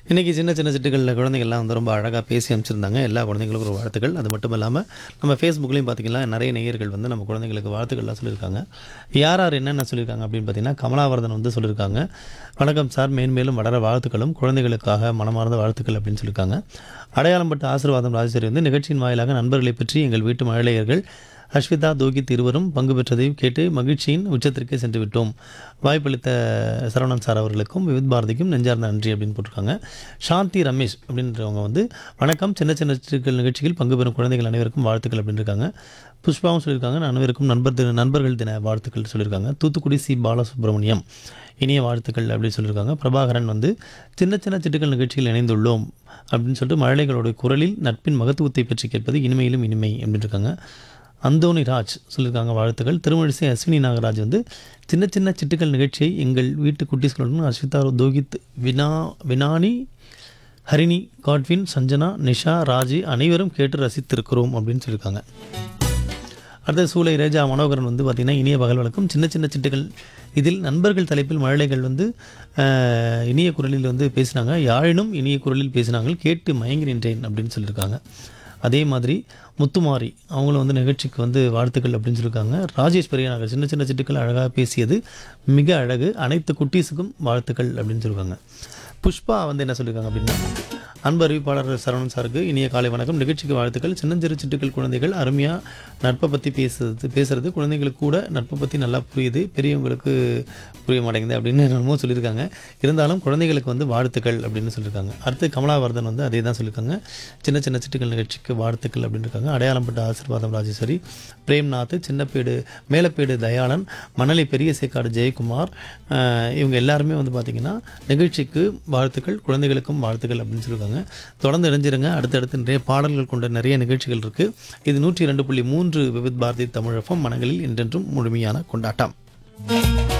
இன்றைக்கி சின்ன சின்ன சிட்டுகளில் குழந்தைகள்லாம் வந்து ரொம்ப அழகாக பேசி அமைச்சிருந்தாங்க எல்லா குழந்தைங்களுக்கும் ஒரு வாழ்த்துக்கள் அது மட்டும் இல்லாமல் நம்ம ஃபேஸ்புக்லேயும் பார்த்தீங்கன்னா நிறைய நேயர்கள் வந்து நம்ம குழந்தைங்களுக்கு வாழ்த்துக்கள்லாம் சொல்லியிருக்காங்க யார் யார் என்னென்ன சொல்லியிருக்காங்க அப்படின்னு பார்த்தீங்கன்னா கமலாவர்தன் வந்து சொல்லியிருக்காங்க வணக்கம் சார் மேன்மேலும் வளர வாழ்த்துக்களும் குழந்தைகளுக்காக மனமார்ந்த வாழ்த்துக்கள் அப்படின்னு சொல்லியிருக்காங்க அடையாளம் பட்ட ஆசீர்வாதம் ராஜேஸ்வரி வந்து நிகழ்ச்சியின் வாயிலாக நண்பர்களை பற்றி எங்கள் வீட்டு மழலையர்கள் அஸ்விதா தோகித் இருவரும் பங்கு பெற்றதையும் கேட்டு மகிழ்ச்சியின் உச்சத்திற்கு சென்று விட்டோம் வாய்ப்பளித்த சரவணன் சார் அவர்களுக்கும் விவித் பாரதிக்கும் நெஞ்சார்ந்த நன்றி அப்படின்னு போட்டிருக்காங்க சாந்தி ரமேஷ் அப்படின்றவங்க வந்து வணக்கம் சின்ன சின்ன சிறுகள் நிகழ்ச்சியில் பங்கு பெறும் குழந்தைகள் அனைவருக்கும் வாழ்த்துக்கள் அப்படின்னு இருக்காங்க புஷ்பாவும் சொல்லியிருக்காங்க அனைவருக்கும் நண்பர் தின நண்பர்கள் தின வாழ்த்துக்கள் சொல்லியிருக்காங்க தூத்துக்குடி சி பாலசுப்ரமணியம் இனிய வாழ்த்துக்கள் அப்படின்னு சொல்லியிருக்காங்க பிரபாகரன் வந்து சின்ன சின்ன சிட்டுக்கள் நிகழ்ச்சியில் இணைந்துள்ளோம் அப்படின்னு சொல்லிட்டு மழலைகளோட குரலில் நட்பின் மகத்துவத்தை பற்றி கேட்பது இனிமையிலும் இனிமை அப்படின்னு இருக்காங்க அந்தோனி ராஜ் சொல்லியிருக்காங்க வாழ்த்துக்கள் திருமழிசை அஸ்வினி நாகராஜ் வந்து சின்ன சின்ன சிட்டுக்கள் நிகழ்ச்சியை எங்கள் வீட்டு குட்டீஸ்களுடன் அஸ்விதா தோகித் வினா வினானி ஹரிணி காட்வின் சஞ்சனா நிஷா ராஜி அனைவரும் கேட்டு ரசித்திருக்கிறோம் அப்படின்னு சொல்லியிருக்காங்க அடுத்த சூளை ரேஜா மனோகரன் வந்து பார்த்திங்கன்னா இனிய பகல் வழக்கம் சின்ன சின்ன சிட்டுகள் இதில் நண்பர்கள் தலைப்பில் மழலைகள் வந்து ஆஹ், இனிய குரலில் வந்து பேசினாங்க யாழினும் இனிய குரலில் பேசினாங்க கேட்டு மயங்கி நின்றேன் அப்படின்னு சொல்லியிருக்காங்க அதே மாதிரி முத்துமாரி அவங்களும் வந்து நிகழ்ச்சிக்கு வந்து வாழ்த்துக்கள் அப்படின்னு சொல்லியிருக்காங்க ராஜேஷ் பெரியநாகர் சின்ன சின்ன சிட்டுக்கள் அழகாக பேசியது மிக அழகு அனைத்து குட்டீஸுக்கும் வாழ்த்துக்கள் அப்படின்னு சொல்லியிருக்காங்க புஷ்பா வந்து என்ன சொல்லியிருக்காங்க அப்படின்னா அன்பு அறிவிப்பாளர் சரவணன் சாருக்கு இனிய காலை வணக்கம் நிகழ்ச்சிக்கு வாழ்த்துக்கள் சின்னஞ்சிறு சிட்டுக்கள் குழந்தைகள் அருமையாக நட்பை பற்றி பேசுறது பேசுறது குழந்தைங்களுக்கு கூட நட்பை பற்றி நல்லா புரியுது பெரியவங்களுக்கு புரிய மாட்டேங்குது அப்படின்னு என்னமோ சொல்லியிருக்காங்க இருந்தாலும் குழந்தைகளுக்கு வந்து வாழ்த்துக்கள் அப்படின்னு சொல்லியிருக்காங்க அடுத்து கமலாவர்தன் வந்து அதே தான் சொல்லியிருக்காங்க சின்ன சின்ன சிட்டுக்கள் நிகழ்ச்சிக்கு வாழ்த்துக்கள் அப்படின்னு இருக்காங்க அடையாளம்பட்ட ஆசீர்வாதம் ராஜேஸ்வரி பிரேம்நாத் சின்னப்பேடு மேலப்பேடு தயாளன் மணலி பெரிய சேக்காடு ஜெயக்குமார் ஆஹ் இவங்க எல்லாருமே வந்து பார்த்திங்கன்னா நிகழ்ச்சிக்கு வாழ்த்துக்கள் குழந்தைகளுக்கும் வாழ்த்துக்கள் அப்படின்னு சொல்லியிருக்காங்க தொடர்ந்து இணைஞ்சிருங்க அடுத்தடுத்து நிறைய பாடல்கள் கொண்ட நிறைய நிகழ்ச்சிகள் இருக்குது இது நூற்றி ரெண்டு புள்ளி மூன்று விவித் பாரதி தமிழகம் மனங்களில் என்றென்றும் முழுமையான கொண்டாட்டம்